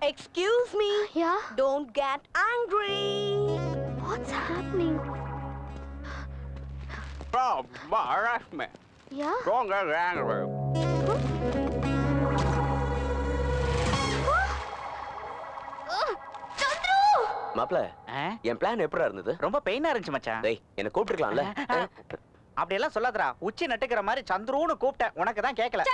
Excuse me. Yeah? Don't get angry. What's happening? From harassment. Yeah? Don't get angry. Uh, Chandru! மாப்ள ஆ? என் plan எப்படா இருந்தது ரொம்ப பெயினா இருந்துச்சு மச்சான் டேய் என்ன கூப்பிட்டுருக்கலாம்ல அப்படியெல்லாம் சொல்லாதடா உச்சி நட்டுக்கிற மாதிரி சந்துருன்னு கூப்பிட்டேன் உனக்கு தான் கேட்கல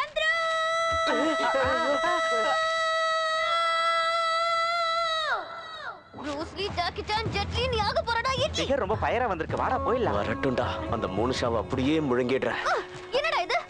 Bruce Lee, Jackie Chan, Jet Li, நீ ஆக போறடா இட்லி. ஃபிகர் ரொம்ப பயரா வந்திருக்கு வாடா போயிடலாம் வரட்டும்டா அந்த மூணு ஷாவை அப்படியே முழுங்கிடுறேன் ஆ, என்னடா இது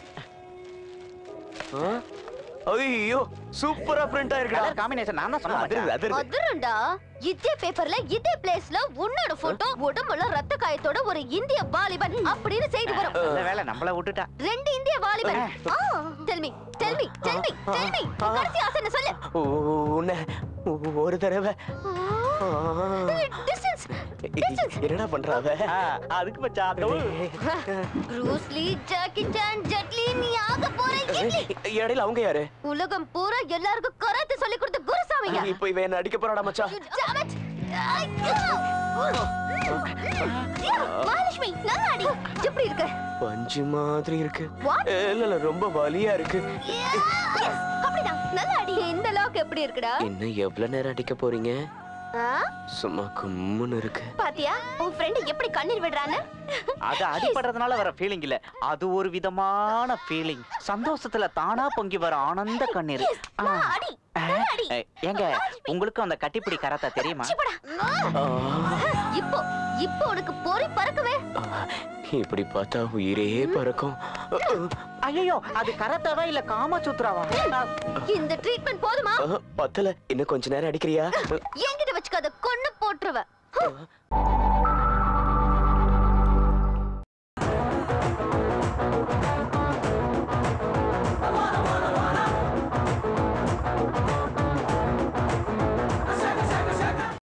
ஆ? ஐயோ சூப்பரா பிரிண்ட் ஆயிருக்கா கலர் காம்பினேஷன் நான் தான் சொன்னேன் அதிருது மச்சான். அதிருது அதிருண்டா இதே பேப்பர்ல இதே பிளேஸ்ல உன்னோட போட்டோ உடம்புல ரத்த காயத்தோட ஒரு இந்திய வாலிபன் அப்படின்னு செய்தி வரும் நல்ல வேலை நம்மள விட்டுட்டா ரெண்டு இந்திய வாலிபன் tell me tell me tell me tell me கடைசி ஆசை என்ன சொல்லு ஓ, உன்னை ஒ- ஒரு தடவை ஆ. டிஸ்டன்ஸ் என்னடா பண்றாவ ஆ, அதுக்கு மச்சான் அதோ. Bruce Lee Jackie Chan Jet Li நீ ஆக போற இட்லி இடையில அவங்க யாரு உலகம் பூரா எல்லாருக்கும் கராத்தே சொல்லி கொடுத்த குருசாமிங்க இப்போ இவன் என்ன அடிக்க போறாடா மச்சான் Damn it! மகாலட்சுமி நல்லா அடி எப்படி இருக்கு பஞ்சு மாதிரி இருக்கு What? இல்ல இல்ல ரொம்ப வலியா இருக்கு Yes, அப்படிதான் நல்லா அடி இந்த லாக் எப்படி இருக்குடா இன்னும் எவ்வளவு நேரம் அடிக்க போறீங்க ஆ? சும்மா கும்முன்னு இருக்கு பாத்தியா உன் ஃப்ரெண்ட் எப்படி கண்ணீர் விடுறான்னு அது அடிபடுறதுனால வர ஃபீலிங் இல்ல அது ஒரு விதமான ஃபீலிங் சந்தோஷத்துல தானா பொங்கி வர ஆனந்த கண்ணீர் Yes, ஆ. வா, அடி நல்லா அடி ஏய், ஏங்க உங்களுக்கும் அந்த கட்டிப்பிடி கராத்தா தெரியுமா சி, போடா. ஆ, இப்போ இப்போ உனக்கு பொறி பறக்கவே ஆ, இப்படி பார்த்தா உயிரே பறக்கும் ஐயோ அது கராத்தாவா இல்ல காமசூத்ராவா இந்த ட்ரீட்மெண்ட் போதுமா ஆ, பத்தல இன்னும் கொஞ்ச நேரம் அடிக்கிறியா என்கிட்ட வச்சுக்காத கொன்னு போட்டுருவ